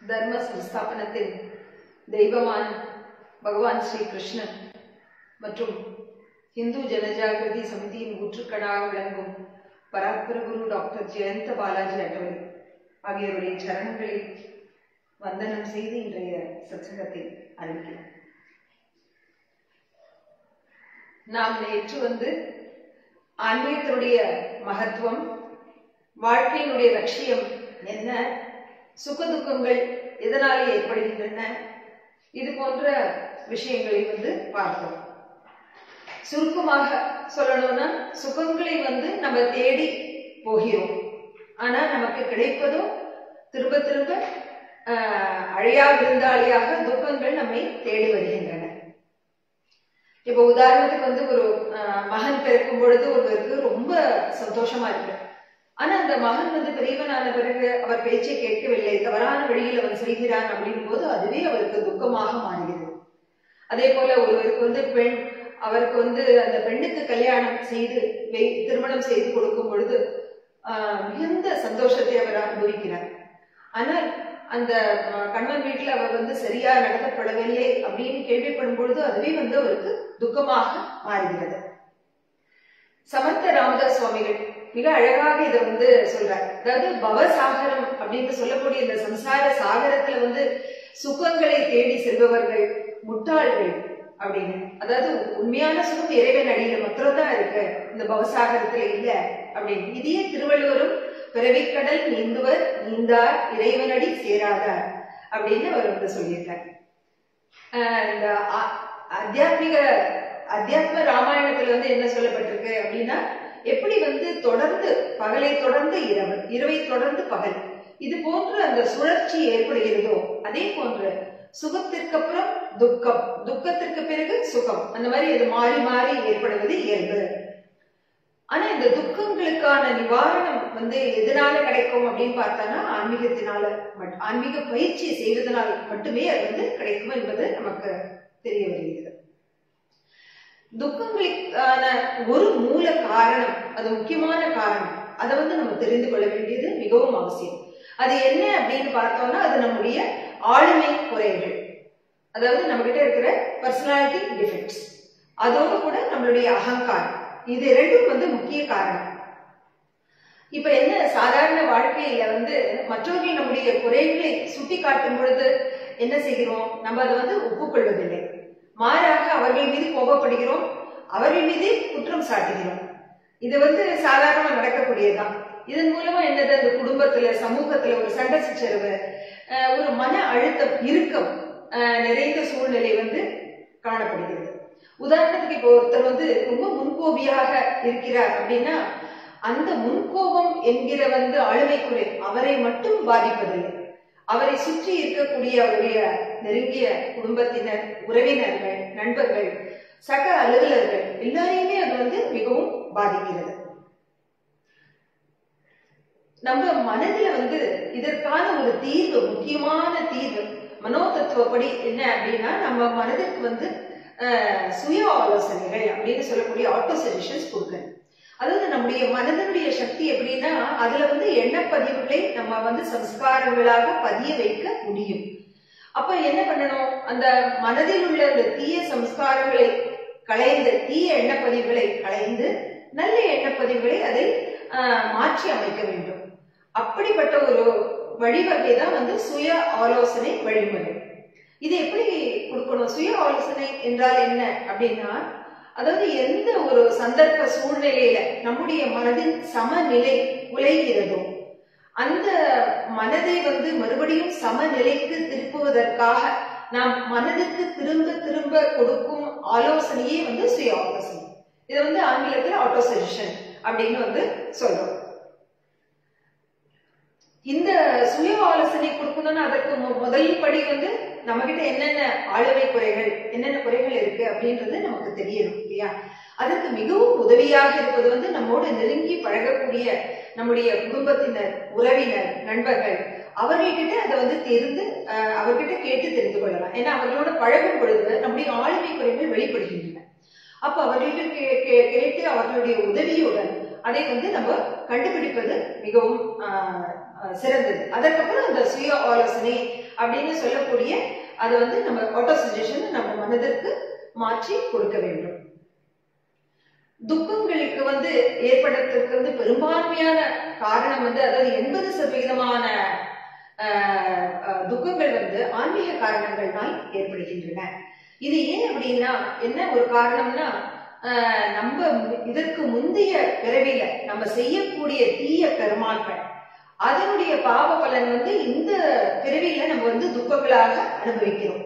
தர்ம சம்ஸ்தாபனத்தின் தெய்வமான பகவான் ஸ்ரீ கிருஷ்ணன் மற்றும் இந்து ஜனஜாகிருதி சமிதியின் ஊற்றுக்கடாக விளங்கும் பராத்பர குரு டாக்டர் ஜெயந்த பாலாஜி அட்டவரை ஆகியோருடைய சரணங்களில் வந்தனம் செய்து இன்றைய சத்சங்கத்தை அறிவிக்கிறோம் நாம் நேற்று வந்து ஆன்மீகத்தினுடைய மகத்துவம் வாழ்க்கையினுடைய லட்சியம் என்ன சுகதுக்கங்கள் எதனால் ஏற்படுகின்றன இது போன்ற விஷயங்களை வந்து பார்த்தோம் சுருக்கமாக சொல்லணும்னா சுகங்களை வந்து நம்ம தேடி போகிறோம் ஆனா நமக்கு கிடைப்பதோ திரும்ப திரும்ப ஆஹ், அழியா விருந்தாளியாக துக்கங்கள் நம்மை தேடி வருகின்றன இப்போ உதாரணத்துக்கு வந்து ஒரு ஆஹ், மகன் பிறக்கும் பொழுது ஒருவருக்கு ரொம்ப சந்தோஷமா இருக்கு ஆனா அந்த மகன் வந்து பெரியவனான பிறகு அவர் பேச்சை கேட்கவில்லை தவறான வழியில் அவன் செய்கிறான் அப்படின் போது அதுவே அவருக்கு துக்கமாக மாறுகிறது அதே போல ஒருவருக்கு வந்து பெண் அவருக்கு வந்து அந்த பெண்ணுக்கு கல்யாணம் செய்து வை- திருமணம் செய்து கொடுக்கும் பொழுது ஆஹ், மிகுந்த சந்தோஷத்தை அவர் அனுபவிக்கிறார் ஆனால் அந்த ஆஹ், கணவன் வீட்டில் அவர் வந்து சரியா நடத்தப்படவில்லை அப்படின்னு கேள்விப்படும் பொழுது அதுவே வந்து அவருக்கு துக்கமாக மாறுகிறது சமர்த்த ராமதாஸ் சுவாமிகள் மிக அழகாக இதை வந்து சொல்றார் அதாவது பவசாகரம் அப்படின்னு சொல்லக்கூடிய இந்த சம்சார சாகரத்துல வந்து சுகங்களை தேடி செல்பவர்கள் முட்டாள்கள் அப்படின்னு அதாவது உண்மையான சுகம் இறைவன் அடியில மாத்திரம்தான் இருக்கு இந்த பவசாகரத்துல இல்ல அப்படின்னு இதையே திருவள்ளுவரும் பிறவிக்கடல் நீந்துவர் நீந்தார் இறைவனடி சேராதார் அப்படின்னு அவர் வந்து சொல்லியிருக்கார் ஆஹ் இந்த ஆ- ஆத்தியாத்மிக அத்தியாத்ம ராமாயணத்துல வந்து என்ன சொல்லப்பட்டிருக்கு அப்படின்னா எப்படி வந்து தொடர்ந்து பகலை தொடர்ந்து இரவு இரவை தொடர்ந்து பகல் இது போன்ற அந்த சுழற்சி ஏற்படுகிறதோ அதே போன்று சுகத்திற்கு அப்புறம் துக்கம் துக்கத்திற்கு பிறகு சுகம் அந்த மாதிரி இது மாறி மாறி ஏற்படுவது இயல்பு ஆனா இந்த துக்கங்களுக்கான நிவாரணம் வந்து எதனால கிடைக்கும் அப்படின்னு பார்த்தானா ஆன்மீகத்தினால மட்- ஆன்மீக பயிற்சி செய்வதனால் மட்டுமே அது வந்து கிடைக்கும் என்பது நமக்கு தெரிய வருகிறது துக்கங்களுக்கான ஒரு மூல காரணம் அது முக்கியமான காரணம் அதை வந்து நம்ம தெரிந்து கொள்ள வேண்டியது மிகவும் அவசியம் அது என்ன அப்படின்னு பார்த்தோம்னா அது நம்முடைய ஆளுமை குறைகள் அதாவது நம்ம கிட்ட இருக்கிற பர்சனாலிட்டி டிஃபெக்ட்ஸ் அதோடு கூட நம்மளுடைய அகங்காரம் இது ரெண்டும் வந்து முக்கிய காரணம் இப்ப என்ன சாதாரண வாழ்க்கையில வந்து மற்றவர்கள் நம்முடைய குறைகளை சுட்டி காட்டும் பொழுது என்ன செய்கிறோம் நம்ம அதை வந்து ஒப்புக்கொள்வதில்லை மாறாக அவர்கள் மீது கோபப்படுகிறோம் அவர்கள் மீது குற்றம் சாட்டுகிறோம் இது வந்து சாதாரணமா நடக்கக்கூடியதுதான் இதன் மூலமா என்னது அந்த குடும்பத்துல சமூகத்துல ஒரு சண்டை சச்சரவு அஹ், ஒரு மன அழுத்தம் இறுக்கம் அஹ், நிறைந்த சூழ்நிலை வந்து காணப்படுகிறது உதாரணத்துக்கு இப்போ ஒருத்தர் வந்து ரொம்ப முன்கோபியாக இருக்கிறார் அப்படின்னா அந்த முன்கோபம் என்கிற வந்து ஆளுமை குறை அவரை மட்டும் பாதிப்பதில்லை அவரை சுற்றி இருக்கக்கூடிய அவருடைய நெருங்கிய குடும்பத்தினர் உறவினர்கள் நண்பர்கள் சக அலுவலர்கள் எல்லாரையுமே அது வந்து மிகவும் பாதிக்கிறது நம்ம மனதில வந்து இதற்கான ஒரு தீர்வு முக்கியமான தீர்வு மனோதத்துவப்படி என்ன அப்படின்னா நம்ம மனதிற்கு வந்து அஹ், சுய ஆலோசனைகள் அப்படின்னு சொல்லக்கூடிய ஆட்டோ சஜஷன்ஸ் கொடுக்கணும் அதாவது நம்முடைய மனதினுடைய சக்தி எப்படின்னா அதுல வந்து எண்ணப்பதிவுகளை நம்ம வந்து சம்ஸ்காரங்களாக பதிய வைக்க முடியும் அப்ப என்ன பண்ணணும் அந்த மனதில் உள்ள அந்த தீய சம்ஸ்காரங்களை களைந்து தீய எண்ணப்பதிவுகளை களைந்து நல்ல எண்ணப்பதிவுகளை அதில் ஆஹ், மாற்றி அமைக்க வேண்டும் அப்படிப்பட்ட ஒரு வழிவகை தான் வந்து சுய ஆலோசனை வழிமுறை இது எப்படி கொடுக்கணும் சுய ஆலோசனை என்றால் என்ன அப்படின்னா அதாவது எந்த ஒரு சந்தர்ப்ப சூழ்நிலையில நம்முடைய மனதின் சமநிலை உலைகிறதோ அந்த மனதை வந்து மறுபடியும் சமநிலைக்கு திருப்புவதற்காக நாம் மனதுக்கு திரும்ப திரும்ப கொடுக்கும் ஆலோசனையே வந்து சுய ஆலோசனை இதை வந்து ஆங்கிலத்தில் ஆட்டோ சஜஷன் அப்படின்னு வந்து சொல்றோம் இந்த சுய ஆலோசனை கொடுக்கணும்னா அதற்கு மு- முதல் படி வந்து நம்ம கிட்ட என்னென்ன ஆளுமை குறைகள் என்னென்ன குறைகள் இருக்கு அப்படின்றது நமக்கு தெரியணும் இல்லையா அதற்கு மிகவும் உதவியாக இருப்பது வந்து நம்மோடு நெருங்கி பழகக்கூடிய நம்முடைய குடும்பத்தினர் உறவினர் நண்பர்கள் அவர்கள்கிட்ட அதை வந்து தெரிந்து அஹ், அவர்கிட்ட கேட்டு தெரிந்து கொள்ளலாம் ஏன்னா அவர்களோட பழகும் பொழுது நம்முடைய ஆளுமை குறைகள் வெளிப்படுகின்றன அப்ப அவர்கள்ட்ட கே- கே- கேட்டு அவர்களுடைய உதவியுடன் அதை வந்து நம்ம கண்டுபிடிப்பது மிகவும் ஆஹ், அஹ், சிறந்தது அதற்கப்புறம் அந்த சுய ஆலோசனை அப்படின்னு சொல்லக்கூடிய அதை வந்து நம்ம ஆட்டோ சஜஷன் நம்ம மனதிற்கு மாற்றி கொடுக்க வேண்டும் துக்கங்களுக்கு வந்து ஏற்படுறதுக்கு வந்து பெரும்பான்மையான காரணம் வந்து அதாவது எண்பது சதவிகிதமான ஆஹ், ஆஹ், துக்கங்கள் வந்து ஆன்மீக காரணங்கள்னால் ஏற்படுகின்றன இது ஏன் அப்படின்னா என்ன ஒரு காரணம்னா ஆஹ், நம்ம இதற்கு முந்தைய பிறவில நம்ம செய்யக்கூடிய தீய கர்மாக்கள் அதனுடைய பாவ பலன் வந்து இந்த பிறவியில நம்ம வந்து துக்கங்களாக அனுபவிக்கிறோம்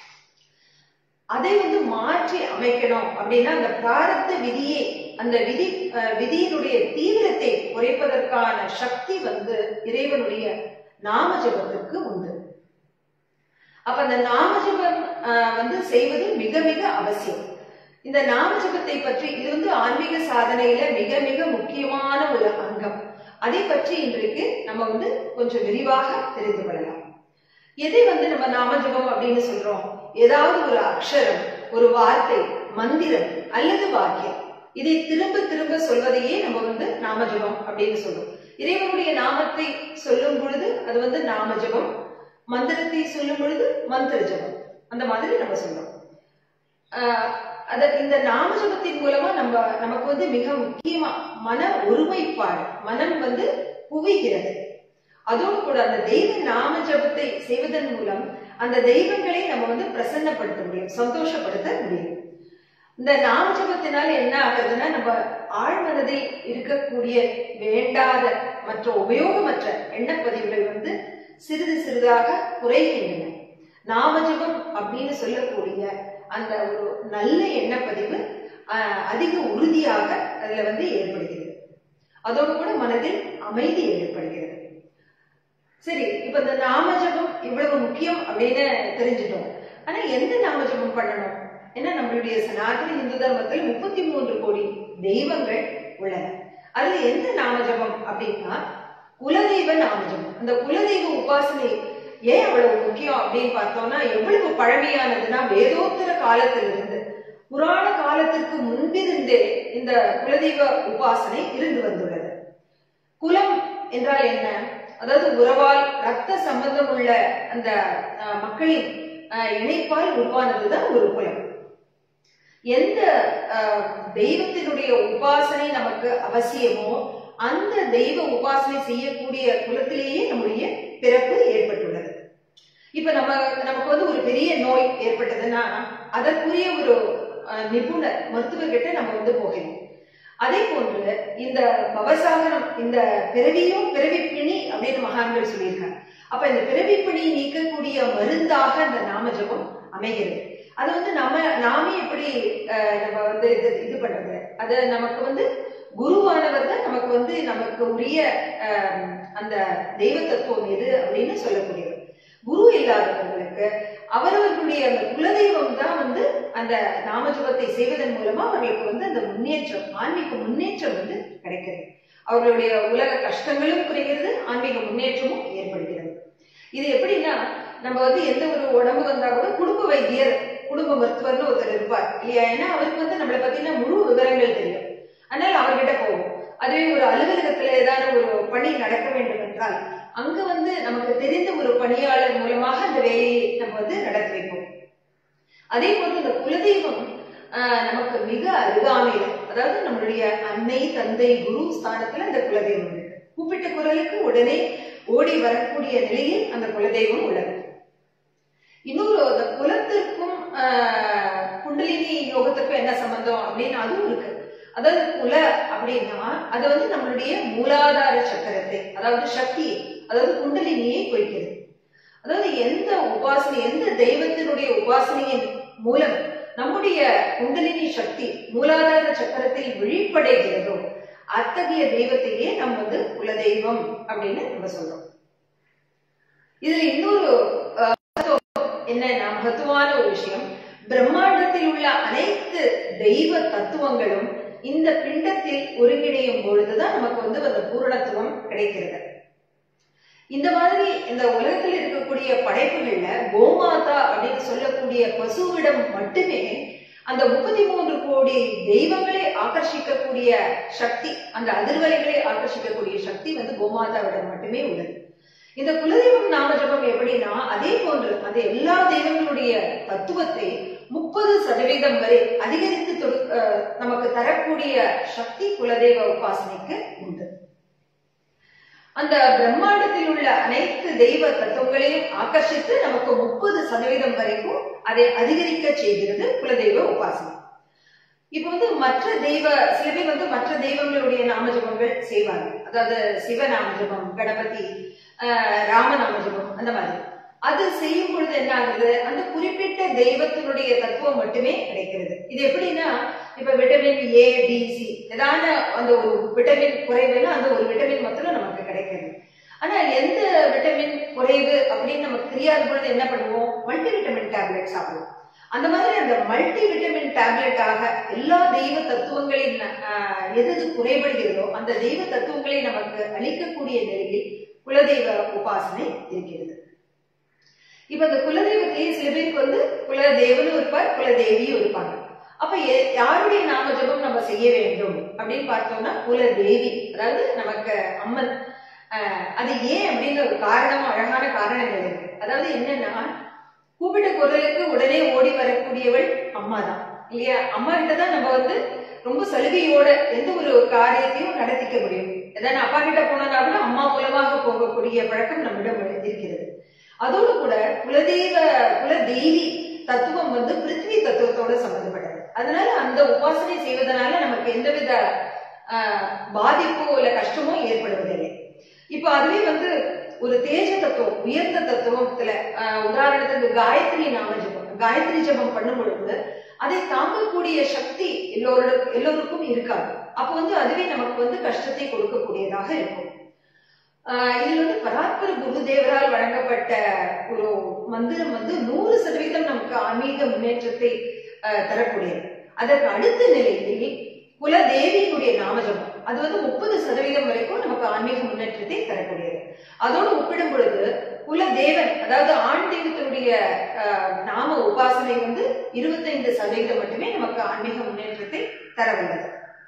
அதை வந்து மாற்றி அமைக்கணும் அப்படின்னா அந்த பிராரத்த விதியை அந்த விதி அஹ், விதியினுடைய தீவிரத்தை குறைப்பதற்கான சக்தி வந்து இறைவனுடைய நாம ஜபத்திற்கு உண்டு அப்ப அந்த நாம ஜபம் அஹ், வந்து செய்வது மிக மிக அவசியம் இந்த நாம ஜபத்தை பற்றி இது வந்து ஆன்மீக சாதனையில மிக மிக முக்கியமான ஒரு அங்கம் அதை பற்றி இன்றைக்கு நம்ம வந்து கொஞ்சம் விரிவாக தெரிந்து கொள்ளலாம் எதை வந்து நம்ம நாம ஜபம் அப்படின்னு சொல்றோம் ஏதாவது ஒரு அக்ஷரம் ஒரு வார்த்தை மந்திரம் அல்லது வாக்கியம் இதை திரும்ப திரும்ப சொல்வதையே நம்ம வந்து நாம ஜபம் அப்படின்னு சொல்றோம் இறைவனுடைய நாமத்தை சொல்லும் பொழுது அது வந்து நாம ஜபம் மந்திரத்தை சொல்லும் பொழுது மந்திர ஜபம் அந்த மாதிரி நம்ம சொல்றோம் ஆஹ் அத இந்த நாம ஜபத்தின் மூலமா நம்ம நமக்கு வந்து மிக முக்கியமா மன ஒருமைப்பாடு மனம் வந்து குவிகிறது அதோடு கூட அந்த தெய்வ நாம ஜபத்தை செய்வதன் மூலம் அந்த தெய்வங்களை நம்ம வந்து பிரசன்னப்படுத்த முடியும் சந்தோஷப்படுத்த முடியும் இந்த நாம ஜபத்தினால என்ன ஆகுதுன்னா நம்ம ஆழ்மனதில் இருக்கக்கூடிய வேண்டாத மற்ற உபயோகமற்ற எண்ணப்பதிவுகள் வந்து சிறிது சிறிதாக குறைகின்றன நாம ஜபம் அப்படின்னு சொல்லக்கூடிய அந்த ஒரு நல்ல எண்ணப்பதிவு ஆஹ், அதிக உறுதியாக அதுல வந்து ஏற்படுகிறது அதோடு கூட மனதில் அமைதி ஏற்படுகிறது சரி இப்ப இந்த நாம ஜபம் இவ்வளவு முக்கியம் அப்படின்னு தெரிஞ்சுட்டோம் ஆனா எந்த நாம ஜபம் பண்ணணும் ஏன்னா நம்மளுடைய சனாதன இந்து தர்மத்தில் முப்பத்தி மூன்று கோடி தெய்வங்கள் உள்ளன அதுல எந்த நாம ஜபம் அப்படின்னா குலதெய்வ நாம ஜபம் அந்த குலதெய்வ உபாசனை ஏன் அவ்வளவு முக்கியம் அப்படின்னு பார்த்தோம்னா எவ்வளவு பழமையானதுன்னா வேதோத்தர காலத்திலிருந்து புராண காலத்திற்கு முன்பிருந்தே இந்த குலதெய்வ உபாசனை இருந்து வந்துள்ளது குலம் என்றால் என்ன அதாவது உறவால் ரத்த சம்பந்தம் உள்ள அந்த அஹ், மக்களின் அஹ், இணைப்பால் உருவானதுதான் ஒரு குலம் எந்த அஹ், தெய்வத்தினுடைய உபாசனை நமக்கு அவசியமோ அந்த தெய்வ உபாசனை செய்யக்கூடிய குலத்திலேயே நம்முடைய பிறப்பு ஏற்பட்டுள்ளது இப்ப நம்ம நமக்கு வந்து ஒரு பெரிய நோய் ஏற்பட்டதுன்னா அதற்குரிய ஒரு அஹ், நிபுணர் மருத்துவர்கிட்ட நம்ம வந்து போகணும் அதே போன்று இந்த பவசாகரம் இந்த பிறவியும் பிறவி பிணி அப்படின்னு மகான்கள் சொல்லியிருக்காங்க அப்ப இந்த பிறவி பிணி நீக்கக்கூடிய மருந்தாக அந்த நாம ஜபம் அமைகிறது அது வந்து நம்ம நாமே எப்படி அஹ், நம்ம வந்து இது இது பண்றது அது நமக்கு வந்து குருவானவர் தான் நமக்கு வந்து நமக்கு உரிய அஹ், அந்த தெய்வ தத்துவம் எது அப்படின்னு சொல்லக்கூடியவர் குரு இல்லாதவர்களுக்கு அவரவர்களுடைய அந்த குலதெய்வம் தான் வந்து அந்த நாமஜபத்தை செய்வதன் மூலமா அவர்களுக்கு வந்து அந்த முன்னேற்றம் ஆன்மீக முன்னேற்றம் வந்து கிடைக்கிறது அவர்களுடைய உலக கஷ்டங்களும் குறைகிறது ஆன்மீக முன்னேற்றமும் ஏற்படுகிறது இது எப்படின்னா நம்ம வந்து எந்த ஒரு உடம்பு வந்தா கூட குடும்ப வைத்தியர் குடும்ப மருத்துவர்னு ஒருத்தர் இருப்பார் இல்லையா ஏன்னா அவருக்கு வந்து நம்மளை பத்தின முழு விவரங்கள் தெரியும் அதனால அவர்கிட்ட போவோம் அதுவே ஒரு அலுவலகத்துல ஏதாவது ஒரு பணி நடக்க வேண்டும் என்றால் அங்க வந்து நமக்கு தெரிந்த ஒரு பணியாளர் மூலமாக அந்த வேலையை நம்ம வந்து நடத்தி வைப்போம் அதே போன்று இந்த குலதெய்வம் ஆஹ், நமக்கு மிக அருகாமையில அதாவது நம்மளுடைய அன்னை தந்தை குரு ஸ்தானத்துல அந்த குலதெய்வம் இருக்கு கூப்பிட்ட குரலுக்கு உடனே ஓடி வரக்கூடிய நிலையில் அந்த குலதெய்வம் உள்ளது இன்னொரு அந்த குலத்திற்கும் ஆஹ், குண்டலினி யோகத்திற்கும் என்ன சம்பந்தம் அப்படின்னு அதுவும் இருக்கு அதாவது குல அப்படின்னா அது வந்து நம்மளுடைய மூலாதார சக்கரத்தை அதாவது சக்தியை அதாவது குண்டலினியை குறிக்கிறது அதாவது எந்த உபாசனை எந்த தெய்வத்தினுடைய உபாசனையின் மூலம் நம்முடைய குண்டலினி சக்தி மூலாதார சக்கரத்தில் விழிப்படைகிறதோ அத்தகைய தெய்வத்தையே நம்ம வந்து குலதெய்வம் அப்படின்னு நம்ம சொல்றோம் இதுல இன்னொரு அஹ், மகத்துவம் என்னன்னா மகத்துவமான ஒரு விஷயம் பிரம்மாண்டத்தில் உள்ள அனைத்து தெய்வ தத்துவங்களும் இந்த பிண்டத்தில் ஒருங்கிணையும் பொழுதுதான் நமக்கு வந்து அந்த பூரணத்துவம் கிடைக்கிறது இந்த மாதிரி இந்த உலகத்தில் இருக்கக்கூடிய படைப்புகள்ல கோமாதா அப்படின்னு சொல்லக்கூடிய பசுவிடம் மட்டுமே அந்த முப்பத்தி மூன்று கோடி தெய்வங்களை ஆகர்ஷிக்கக்கூடிய சக்தி அந்த அதிர்வலைகளை ஆகர்ஷிக்கக்கூடிய சக்தி வந்து கோமாதாவிடம் மட்டுமே உள்ளது இந்த குலதெய்வம் நாம ஜபம் எப்படின்னா அதே போன்று அந்த எல்லா தெய்வங்களுடைய தத்துவத்தை முப்பது சதவீதம் வரை அதிகரித்து தொடு- அஹ் நமக்கு தரக்கூடிய சக்தி குலதெய்வ உபாசனைக்கு உண்டு அந்த பிரம்மாண்டத்தில் உள்ள அனைத்து தெய்வ தத்துவங்களையும் ஆகர்ஷித்து நமக்கு முப்பது சதவீதம் வரைக்கும் அதை அதிகரிக்க செய்கிறது குலதெய்வ உபாசனை இப்ப வந்து மற்ற தெய்வ சில பேர் வந்து மற்ற தெய்வங்களுடைய நாமஜபங்கள் செய்வாங்க அதாவது சிவ நாமஜபம் கணபதி ஆஹ் ராம நாமஜபம் அந்த மாதிரி அது செய்யும் பொழுது என்ன ஆகுது அந்த குறிப்பிட்ட தெய்வத்தினுடைய தத்துவம் மட்டுமே கிடைக்கிறது இது எப்படின்னா இப்ப விட்டமின் ஏ டி சி ஏதான அந்த ஒரு விட்டமின் குறைவுன்னா அந்த ஒரு விட்டமின் மாத்திரம் நமக்கு கிடைக்கிறது ஆனா எந்த விட்டமின் குறைவு அப்படின்னு நமக்கு தெரியாத பொழுது என்ன பண்ணுவோம் மல்டி விட்டமின் டேப்லெட் சாப்பிடுவோம் அந்த மாதிரி அந்த மல்டி விட்டமின் டேப்லெட்டாக எல்லா தெய்வ தத்துவங்களின் ஆஹ், எது எது குறைபடுகிறதோ அந்த தெய்வ தத்துவங்களை நமக்கு அளிக்கக்கூடிய நிலையில் குலதெய்வ உபாசனை இருக்கிறது இப்ப இந்த குலதெய்வத்திலேயே சில பேருக்கு வந்து குலதேவனும் இருப்பார் குலதேவியும் இருப்பாங்க அப்ப எ- யாருடைய நாம ஜபம் நம்ம செய்ய வேண்டும் அப்படின்னு பார்த்தோம்னா குலதேவி அதாவது நமக்கு அம்மன் ஆஹ், அது ஏன் அப்படின்னு ஒரு காரணம் அழகான காரணங்கள் இருக்கு அதாவது என்னன்னா கூப்பிட்ட குரலுக்கு உடனே ஓடி வரக்கூடியவள் அம்மா தான் இல்லையா அம்மா கிட்ட தான் நம்ம வந்து ரொம்ப சலுகையோட எந்த ஒரு காரியத்தையும் நடத்திக்க முடியும் ஏதாவது அப்பா கிட்ட போனோம்னா கூட அம்மா மூலமாக போகக்கூடிய பழக்கம் நம்மிடம் இருக்கிறது அதோடு கூட குலதெய்வ குலதெய்வி தத்துவம் வந்து பிருத்திவி தத்துவத்தோட சம்பந்தப்பட்டது அதனால அந்த உபாசனை செய்வதனால நமக்கு எந்தவித ஆஹ், பாதிப்போ இல்ல கஷ்டமோ ஏற்படுவதில்லை இப்போ அதுவே வந்து ஒரு தேஜ தத்துவம் உயர்ந்த தத்துவத்துல ஆஹ், உதாரணத்துக்கு காயத்ரி நாம ஜபம் காயத்ரி ஜபம் பண்ணும் பொழுது அதை தாங்கக்கூடிய சக்தி எல்லோரோட எல்லோருக்கும் இருக்காது அப்ப வந்து அதுவே நமக்கு வந்து கஷ்டத்தை கொடுக்கக்கூடியதாக இருக்கும் ஆஹ் இதில் வந்து பராத்பர குருதேவரால் வழங்கப்பட்ட ஒரு மந்திரம் வந்து நூறு சதவீதம் நமக்கு ஆன்மீக முன்னேற்றத்தை ஆஹ் தரக்கூடியது அதற்கு அடுத்த நிலையில் குலதேவியினுடைய நாமஜபம் அது வந்து முப்பது சதவீதம் வரைக்கும் நமக்கு ஆன்மீக முன்னேற்றத்தை தரக்கூடியது அதோடு ஒப்பிடும் பொழுது குலதேவன் அதாவது ஆண் தெய்வத்தினுடைய ஆஹ், நாம உபாசனை வந்து இருபத்தைந்து சதவீதம் மட்டுமே நமக்கு ஆன்மீக முன்னேற்றத்தை தரவல்லது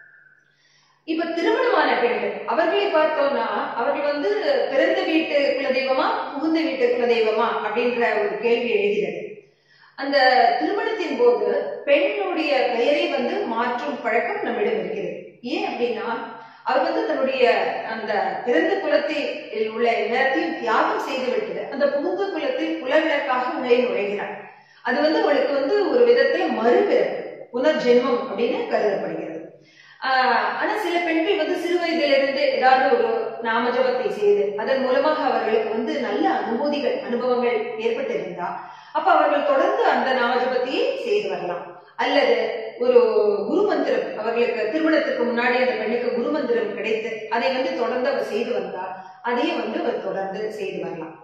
இப்ப திருமணமான பெண்கள் அவர்களை பார்த்தோம்னா அவர்கள் வந்து பிறந்த வீட்டு குலதெய்வமா புகுந்த வீட்டு குலதெய்வமா அப்படின்ற ஒரு கேள்வி எழுகிறது அந்த திருமணத்தின் போது பெண்ணுடைய பெயரை வந்து மாற்றும் பழக்கம் நம்மிடம் இருக்கிறது ஏன் அப்படின்னா அவர் வந்து தன்னுடைய அந்த பிறந்த குலத்தில் உள்ள எல்லாத்தையும் தியாகம் செய்துவிட்டு அந்த புகுந்த குலத்தில் குலவிளக்காக உள்ளே நுழைகிறார் அது வந்து அவளுக்கு வந்து ஒரு விதத்துல மறுபிறப்பு புனர்ஜென்மம் அப்படின்னு கருதப்படுகிறது ஆஹ் ஆனா சில பெண்கள் வந்து சிறு வயதிலிருந்து ஏதாவது ஒரு நாமஜபத்தை செய்து அதன் மூலமாக அவர்களுக்கு வந்து நல்ல அனுபூதிகள் அனுபவங்கள் ஏற்பட்டிருந்தா அப்ப அவர்கள் தொடர்ந்து அந்த நாமஜபத்தையே செய்து வரலாம் அல்லது ஒரு குரு மந்திரம் அவர்களுக்கு திருமணத்துக்கு முன்னாடி அந்த பெண்ணுக்கு குரு மந்திரம் கிடைத்து அதை வந்து தொடர்ந்து அவர் செய்து வந்தா அதையே வந்து அவர் தொடர்ந்து செய்து வரலாம்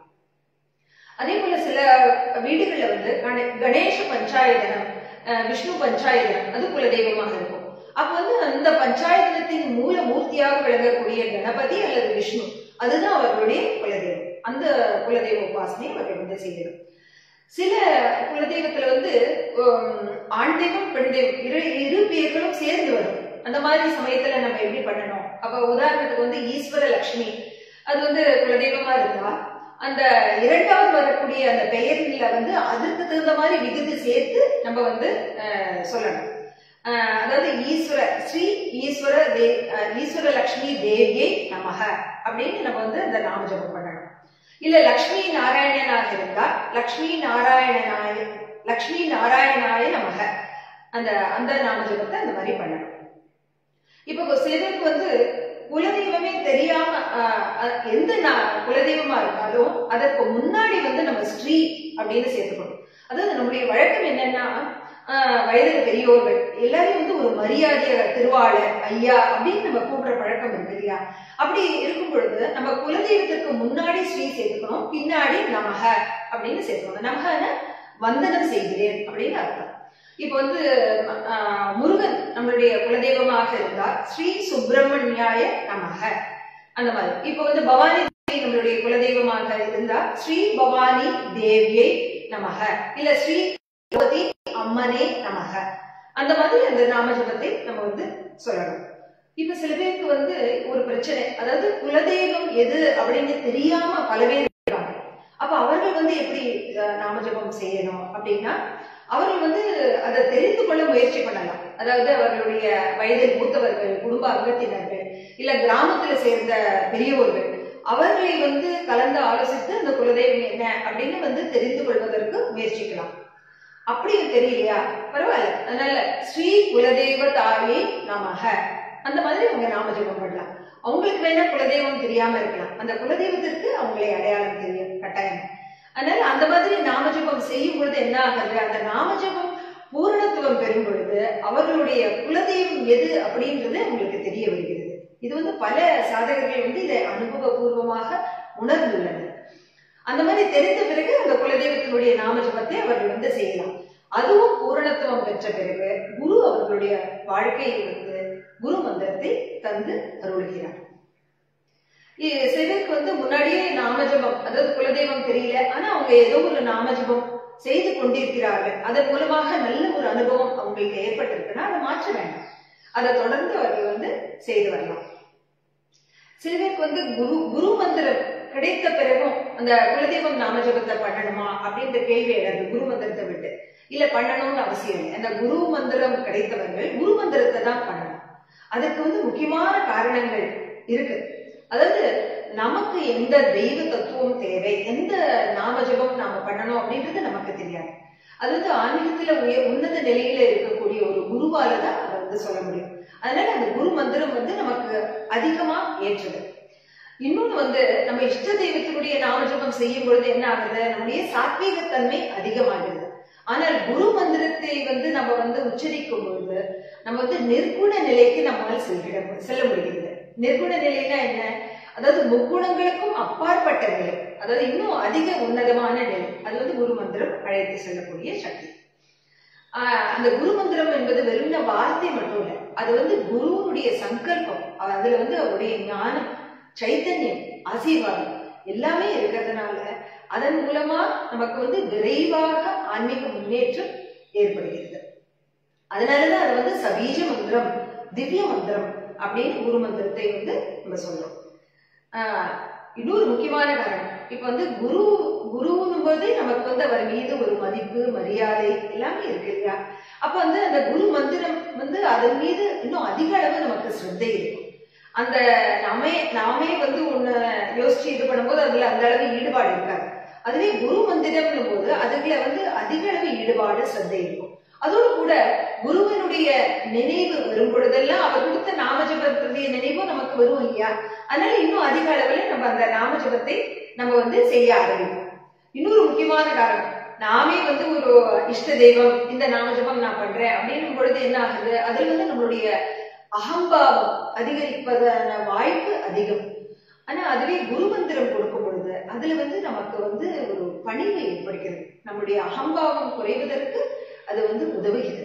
அதே போல சில வீடுகள்ல வந்து கணே- கணேச பஞ்சாயதனம் அஹ், விஷ்ணு பஞ்சாயதனம் அது குலதெய்வமாக இருக்கும் அப்ப வந்து அந்த பஞ்சாயத்தனத்தின் மூல மூர்த்தியாக விளங்கக்கூடிய கணபதி அல்லது விஷ்ணு அதுதான் அவர்களுடைய குலதெய்வம் அந்த குலதெய்வ உபாசனையை அவர்கள் வந்து செய்யணும் சில குலதெய்வத்துல வந்து உம், ஆண் தெய்வம் பெண் தெய்வம் இரு இரு பேர்களும் சேர்ந்து வரும் அந்த மாதிரி சமயத்துல நம்ம எப்படி பண்ணணும் அப்ப உதாரணத்துக்கு வந்து ஈஸ்வர லட்சுமி அது வந்து குலதெய்வமா இருந்தா அந்த இரண்டாவது வரக்கூடிய அந்த பெயர்ல வந்து அதுக்கு தகுந்த மாதிரி விகுதி சேர்த்து நம்ம வந்து அஹ், சொல்லணும் அஹ், அதாவது ஈஸ்வர ஸ்ரீ ஈஸ்வர தே அஹ், ஈஸ்வர லட்சுமி தேவியை நமக அப்படின்னு நம்ம வந்து அந்த நாமஜபம் பண்ணணும் இல்ல லக்ஷ்மி நாராயணனாக இருந்தா லக்ஷ்மி நாராயணனாய லக்ஷ்மி நாராயணாய நமக அந்த அந்த நாமஜபத்தை அந்த மாதிரி பண்ணணும் இப்போ சில பேருக்கு வந்து குலதெய்வமே தெரியாம ஆஹ், அஹ், எந்த நா- குலதெய்வமா இருந்தாலும் அதற்கு முன்னாடி வந்து நம்ம ஸ்ரீ அப்படின்னு சேர்த்துக்கணும் அதாவது நம்முடைய வழக்கம் என்னன்னா ஆஹ், வயதில் பெரியோர்கள் எல்லாரையும் வந்து ஒரு மரியாதையாக திருவாளர் ஐயா அப்படின்னு நம்ம கூப்பிடுற பழக்கம் இருக்கு இல்லையா அப்படி இருக்கும் பொழுது நம்ம குலதெய்வத்திற்கு முன்னாடி ஸ்ரீ சேர்த்துக்கணும் பின்னாடி நமக அப்படின்னு சேர்த்துக்கணும் நமகன வந்தனம் செய்கிறேன் அப்படின்னு அர்த்தம் இப்போ வந்து ஆஹ், முருகன் நம்மளுடைய குலதெய்வமாக இருந்தா ஸ்ரீ சுப்பிரமணியாய நமக அந்த மாதிரி இப்போ வந்து பவானி தேவி நம்மளுடைய குலதெய்வமாக இருந்தா ஸ்ரீ பவானி தேவியை நமக இல்ல ஸ்ரீ பகவதி அம்மனே நமக அந்த மாதிரி அந்த நாமஜபத்தை நம்ம வந்து சொல்லணும் இப்ப சில பேருக்கு வந்து ஒரு பிரச்சனை அதாவது குலதெய்வம் எது அப்படின்னு தெரியாம பல பேர் வந்து எப்படி அஹ், நாமஜபம் செய்யணும் அப்படின்னா அவர்கள் வந்து அதை தெரிந்து கொள்ள முயற்சி பண்ணலாம் அதாவது அவர்களுடைய வயதில் மூத்தவர்கள் குடும்ப அங்கத்தினர்கள் இல்ல கிராமத்துல சேர்ந்த பெரியோர்கள் அவர்களை வந்து கலந்து ஆலோசித்து அந்த குலதெய்வம் என்ன அப்படின்னு வந்து தெரிந்து கொள்வதற்கு முயற்சிக்கலாம் அப்படி தெரியலையா பரவாயில்ல அதனால ஸ்ரீ குலதெய்வ தாயே நமக அந்த மாதிரி அவங்க நாமஜபம் பண்ணலாம் அவங்களுக்கு வேணா குலதெய்வம் தெரியாம இருக்கலாம் அந்த குலதெய்வத்திற்கு அவங்களை அடையாளம் தெரியும் கட்டாயம் அதனால அந்த மாதிரி நாமஜபம் செய்யும் பொழுது என்ன ஆகுது அந்த நாமஜபம் பூரணத்துவம் பெறும் பொழுது அவர்களுடைய குலதெய்வம் எது அப்படின்றது அவங்களுக்கு தெரிய வருகிறது இது வந்து பல சாதகர்கள் வந்து இதை அனுபவபூர்வமாக உணர்ந்துள்ளனர் அந்த மாதிரி தெரிந்த பிறகு அந்த குலதெய்வத்தினுடைய நாமஜபத்தை அவர்கள் வந்து செய்யலாம் அதுவும் பூரணத்துவம் பெற்ற பிறகு குரு அவர்களுடைய வாழ்க்கையில் வந்து குரு மந்திரத்தை தந்து அருள்கிறார் இ- சிலருக்கு வந்து முன்னாடியே நாமஜபம் அதாவது குலதெய்வம் தெரியல ஆனா அவங்க ஏதோ ஒரு நாமஜபம் செய்து கொண்டிருக்கிறார்கள் அதன் மூலமாக நல்ல ஒரு அனுபவம் அவங்களுக்கு ஏற்பட்டிருக்குன்னா அதை மாற்ற வேண்டாம் அதை தொடர்ந்து அவர்கள் வந்து செய்து வரலாம் சில பேருக்கு வந்து குரு குரு மந்திரம் கிடைத்த பிறகும் அந்த குலதெய்வம் நாமஜபத்தை பண்ணணுமா அப்படின்ற கேள்வி எழுது குரு மந்திரத்தை விட்டு இல்ல பண்ணணும்னு அவசியம் இல்லை அந்த குரு மந்திரம் கிடைத்தவர்கள் குரு மந்திரத்தை தான் பண்ணணும் அதுக்கு வந்து முக்கியமான காரணங்கள் இருக்கு அதாவது நமக்கு எந்த தெய்வ தத்துவம் தேவை எந்த நாமஜபம் நாம பண்ணணும் அப்படின்றது நமக்கு தெரியாது அது வந்து ஆன்மீகத்துல உய உன்னத நிலையில இருக்கக்கூடிய ஒரு குருவால தான் அதை வந்து சொல்ல முடியும் அதனால அந்த குரு மந்திரம் வந்து நமக்கு அதிகமா ஏற்றுது இன்னொன்னு வந்து நம்ம இஷ்ட தெய்வத்தினுடைய நாமஜபம் செய்யும் பொழுது என்ன ஆகுது நம்முடைய சாத்வீகத்தன்மை அதிகமாகிறது ஆனால் குரு மந்திரத்தை வந்து நம்ம வந்து உச்சரிக்கும் பொழுது நம்ம வந்து நிர்குண நிலைக்கு நம்மால் செல்கிட செல்ல முடிகிறது நிர்குண நிலைனா என்ன அதாவது முக்குணங்களுக்கும் அப்பாற்பட்ட நிலை அதாவது இன்னும் அதிக உன்னதமான நிலை அது வந்து குரு மந்திரம் அழைத்து செல்லக்கூடிய சக்தி ஆஹ் அந்த குரு மந்திரம் என்பது வெறும் வார்த்தை மட்டும் இல்லை அது வந்து குருவுடைய சங்கல்பம் அஹ் அதுல வந்து அவருடைய ஞானம் சைத்தன்யம் ஆசீர்வாதம் எல்லாமே இருக்கிறதுனால அதன் மூலமா நமக்கு வந்து விரைவாக ஆன்மீக முன்னேற்றம் ஏற்படுகிறது அதனாலதான் அது வந்து சபீஜ மந்திரம் திவ்ய மந்திரம் அப்படின்னு குரு மந்திரத்தை வந்து நம்ம சொல்றோம் ஆஹ் இன்னொரு முக்கியமான காரணம் இப்ப வந்து குரு குருன்னும் போது நமக்கு வந்து அவர் மீது ஒரு மதிப்பு மரியாதை எல்லாமே இருக்கு இல்லையா அப்ப வந்து அந்த குரு மந்திரம் வந்து அதன் மீது இன்னும் அதிக அளவு நமக்கு ஸ்ரத்தை இருக்கும் அந்த நாமே நாமே வந்து ஒண்ணு யோசிச்சு இது பண்ணும்போது அதுல அந்த அளவு ஈடுபாடு இருக்காது அதுவே குரு மந்திரம்னும் போது அதுல வந்து அதிக அளவு ஈடுபாடு ஸ்ரத்தை இருக்கும் அதோடு கூட குருவினுடைய நினைவு வரும் பொழுதெல்லாம் அவர் கொடுத்த நாமஜபத்தினுடைய நினைவும் நமக்கு வரும் இல்லையா அதனால இன்னும் அதிக அளவுல நம்ம அந்த நாமஜபத்தை நம்ம வந்து செய்ய ஆரம்பிப்போம் இன்னொரு முக்கியமான காரணம் நாமே வந்து ஒரு இஷ்ட தெய்வம் இந்த நாமஜபம் நான் பண்றேன் அப்படின்னும் பொழுது என்ன ஆகுது அதுல வந்து நம்மளுடைய அகம்பாவம் அதிகரிப்பதான வாய்ப்பு அதிகம் ஆனா அதுவே குரு மந்திரம் கொடுக்கும் பொழுது அதுல வந்து நமக்கு வந்து ஒரு பணிவு ஏற்படுகிறது நம்முடைய அகம்பாவம் குறைவதற்கு அது வந்து உதவுகிறது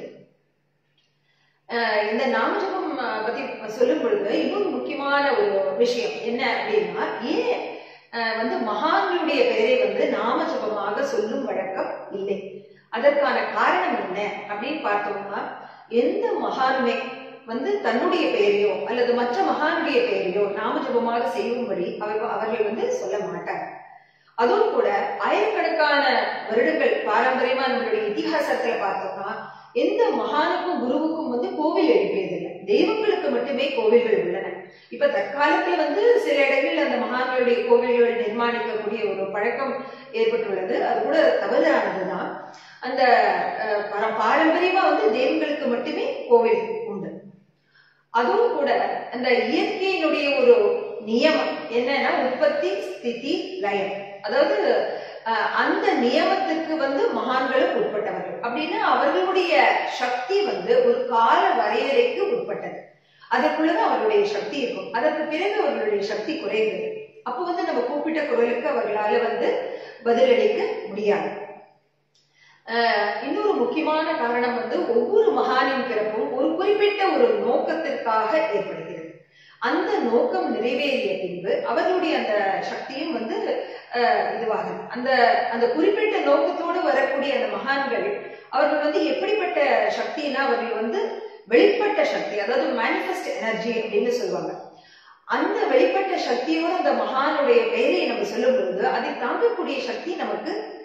ஆஹ் இந்த நாமஜபம் ஆஹ் பத்தி சொல்லும் பொழுது இன்னொரு முக்கியமான ஒரு விஷயம் என்ன அப்படின்னா ஏன் ஆஹ் வந்து மகான்களுடைய பெயரை வந்து நாமஜபமாக சொல்லும் வழக்கம் இல்லை அதற்கான காரணம் என்ன அப்படின்னு பார்த்தோம்னா எந்த மகானுமே வந்து தன்னுடைய பெயரையோ அல்லது மற்ற மகானுடைய பெயரையோ நாமஜபமாக செய்யும்படி அவர் அவர்கள் வந்து சொல்ல மாட்டார் அதுவும் கூட ஆயிரக்கணக்கான வருடங்கள் பாரம்பரியமா நம்மளுடைய இதிகாசத்துல பார்த்தோம்னா எந்த மகானுக்கும் குருவுக்கும் வந்து கோவில் எழுப்பியதில்லை தெய்வங்களுக்கு மட்டுமே கோவில்கள் உள்ளன இப்ப தற்காலத்துல வந்து சில இடங்களில் அந்த மகான்களுடைய கோவில்கள் நிர்மாணிக்கக்கூடிய ஒரு பழக்கம் ஏற்பட்டுள்ளது அது கூட தவறானதுதான் அந்த அஹ், பர- பாரம்பரியமா வந்து தெய்வங்களுக்கு மட்டுமே கோவில் உண்டு அதுவும் கூட அந்த இயற்கையினுடைய ஒரு நியமம் என்னன்னா உற்பத்தி ஸ்திதி லயம் அதாவது அஹ், அந்த நியமத்துக்கு வந்து மகான்களும் உட்பட்டவர்கள் அப்படின்னா அவர்களுடைய சக்தி வந்து ஒரு கால வரையறைக்கு உட்பட்டது அதற்குள்ளதான் அவர்களுடைய சக்தி இருக்கும் அதற்கு பிறகு அவர்களுடைய சக்தி குறைந்தது அப்போ வந்து நம்ம கூப்பிட்ட குரலுக்கு அவர்களால வந்து பதிலளிக்க முடியாது ஆஹ் இன்னொரு முக்கியமான காரணம் வந்து ஒவ்வொரு மகானின் பிறப்பும் ஒரு குறிப்பிட்ட ஒரு நோக்கத்திற்காக ஏற்படுகிறது அந்த நோக்கம் நிறைவேறிய பின்பு அவர்களுடைய அந்த சக்தியும் வந்து ஆஹ் இதுவாகுது அந்த அந்த குறிப்பிட்ட நோக்கத்தோடு வரக்கூடிய அந்த மகான்கள் அவர்கள் வந்து எப்படிப்பட்ட சக்தினா அவர்கள் வந்து வெளிப்பட்ட சக்தி அதாவது மேனிஃபெஸ்ட் எனர்ஜி அப்படின்னு சொல்லுவாங்க அந்த வெளிப்பட்ட சக்தியோட அந்த மகானுடைய பெயரை நம்ம சொல்லும் பொழுது அதை தாங்கக்கூடிய சக்தி நமக்கு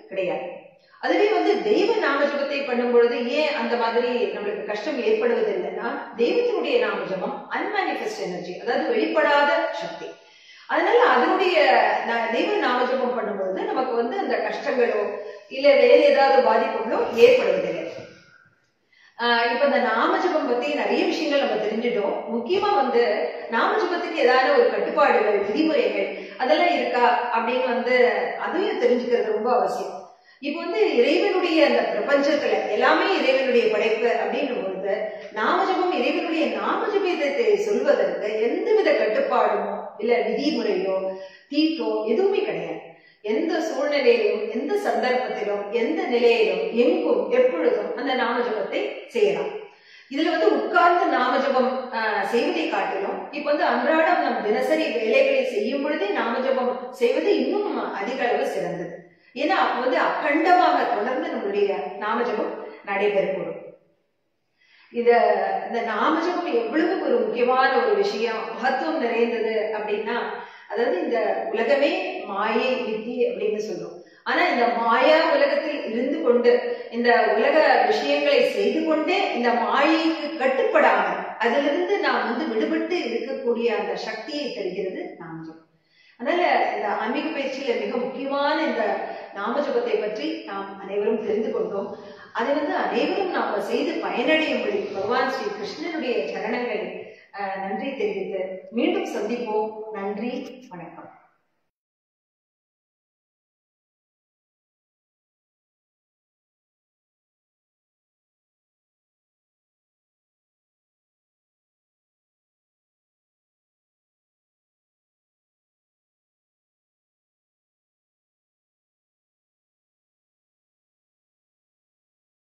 கிடையாது அதுவே வந்து தெய்வ நாமஜபத்தை பண்ணும் பொழுது ஏன் அந்த மாதிரி நம்மளுக்கு கஷ்டம் ஏற்படுவது இல்லைன்னா தெய்வத்தினுடைய நாமஜபம் அன்மேனிஃபெஸ்ட் எனர்ஜி அதாவது வெளிப்படாத சக்தி அதனால அதனுடைய ந- தெய்வ நாமஜபம் பண்ணும்பொழுது நமக்கு வந்து அந்த கஷ்டங்களோ இல்ல வேற ஏதாவது பாதிப்புகளோ ஏற்படுவதில்லை ஆஹ் இப்ப இந்த நாமஜபம் பத்தி நிறைய விஷயங்கள் நம்ம தெரிஞ்சிட்டோம் முக்கியமா வந்து நாமஜபத்துக்கு ஏதாவது ஒரு கட்டுப்பாடுகள் விதிமுறைகள் அதெல்லாம் இருக்கா அப்படின்னு வந்து அதையும் தெரிஞ்சுக்கிறது ரொம்ப அவசியம் இப்போ வந்து இறைவனுடைய அந்த பிரபஞ்சத்துல எல்லாமே இறைவனுடைய படைப்பு அப்படின்னும் பொழுது நாமஜபம் இறைவனுடைய நாமஜபத்தை சொல்வதற்கு எந்தவித கட்டுப்பாடும் இல்ல விதிமுறையோ தீட்டோ எதுவுமே கிடையாது எந்த சூழ்நிலையிலும் எந்த சந்தர்ப்பத்திலும் எந்த நிலையிலும் எங்கும் எப்பொழுதும் அந்த நாமஜபத்தை செய்யலாம் இதுல வந்து உட்கார்ந்து நாமஜபம் ஆஹ், செய்வதை காட்டிலும் இப்ப வந்து அன்றாடம் நம் தினசரி வேலைகளை செய்யும் பொழுதே நாமஜபம் செய்வது இன்னும் அதிக அளவு சிறந்தது ஏன்னா அப்ப வந்து அக்கண்டமாக தொடர்ந்து நம்மளுடைய நாமஜபம் நடைபெறக்கூடும் இத இந்த நாமஜபம் எவ்வளவு ஒரு முக்கியமான ஒரு விஷயம் மகத்துவம் நிறைந்தது அப்படின்னா அதாவது இந்த உலகமே மாயை வித்தி அப்படின்னு சொல்றோம் ஆனா இந்த மாயா உலகத்தில் இருந்து கொண்டு இந்த உலக விஷயங்களை செய்து கொண்டே இந்த மாயைக்கு கட்டுப்படாமல் அதிலிருந்து நாம் வந்து விடுபட்டு இருக்கக்கூடிய அந்த சக்தியை தருகிறது நாமஜபம் அதனால இந்த ஆன்மீக பயிற்சியில மிக முக்கியமான இந்த நாமஜபத்தை பற்றி நாம் அனைவரும் தெரிந்து கொண்டோம் அதை வந்து அனைவரும் நாம செய்து பயனடையும்படி பகவான் ஸ்ரீ கிருஷ்ணனுடைய சரணங்களை அஹ், நன்றி தெரிவித்து மீண்டும் சந்திப்போம் நன்றி வணக்கம்